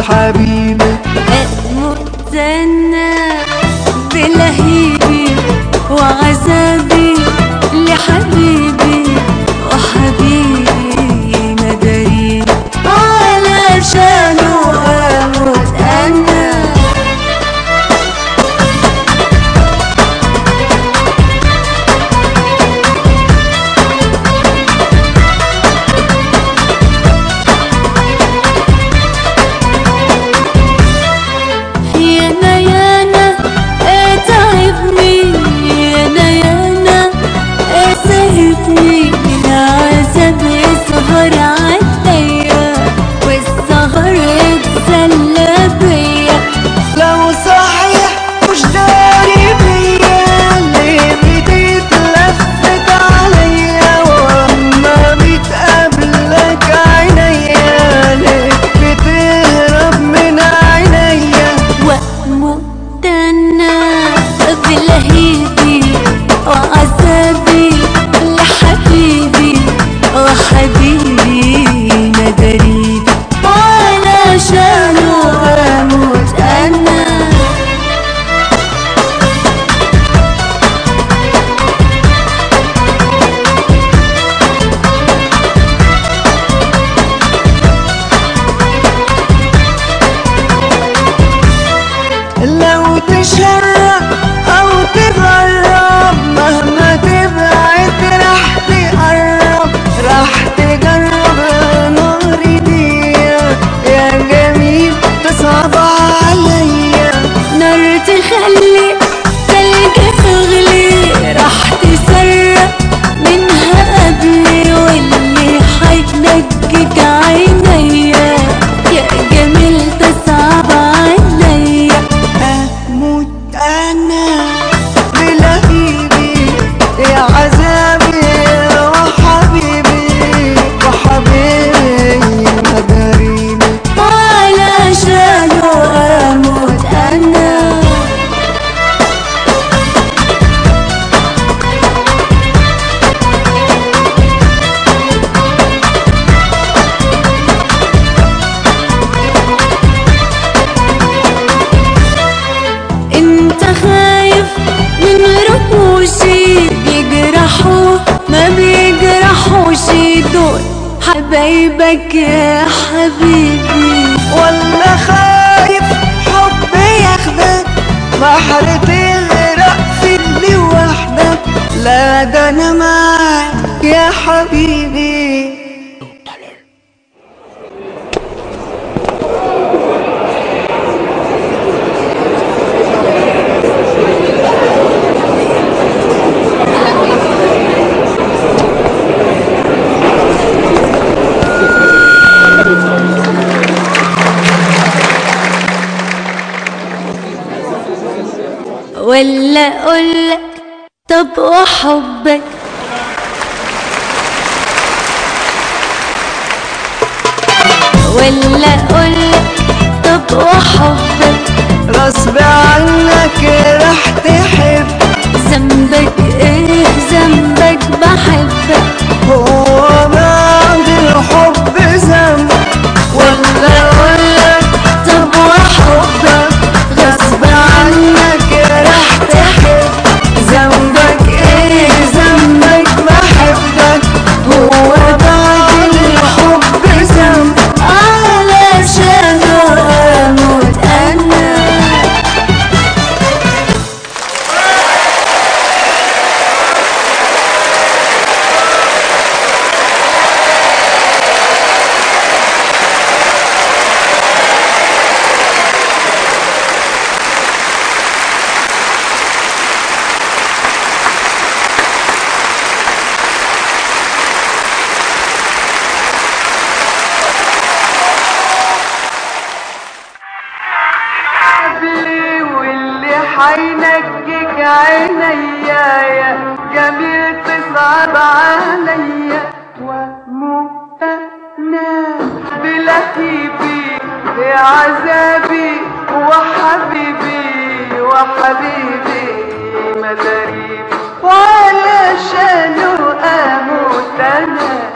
حبيبي أموت أنا بلهيبي وعذابي لحبيبي وحبيبي مداري علشانه أموت أنا يانا يانا اتعبني يانا يانا اسهبني العذاب يسهر عليا والسهر يتسلى بيا لو صحيح مش داري بيا ليه بتتلفت عليا واما بتقابلك عينيا ليه بتهرب من عينيا واموت انا بلهيبي وعذابي لحبيبي وحبيبي مداريبي علشانه اموت انا لو تشرب او تغرب مهما تبعد راح تقرب راح تجرب نار ايديا يا جميل تصعب عليا نار تخلي تلج تغلي راح تسرق منها قبلي واللي حينجك عينيا يا جميل تصعب عليا اموت انا بلهيبي يا عذابي وحبيبي وحبيبي مداريني علشانه اموت انا انت خايف من رموشي بيجرحوا ما بيجرحوش دول حبايبك يا حبيبي ولا خايف حب ياخدك بحر تغرق في اللي وحدك لا ده انا معاك يا حبيبي ولا اقولك طب وحبك ولا اقولك طب وحبك غصب عنك راح تحب ذنبك ايه ذنبك بحبك هو بعد الحب ذنب ولا اقولك طب وحبك غصب عنك راح تحب ذنبك ايه ذنبك بحبك هو بعد الحب ذنب علشانه اموت انا قبلي واللي حينجيك عينيا يا جميل تصعب عليا واموت انا بلهيبي يا عذابي وحبيبي وحبيبي مداريبي وعلشانه اموت انا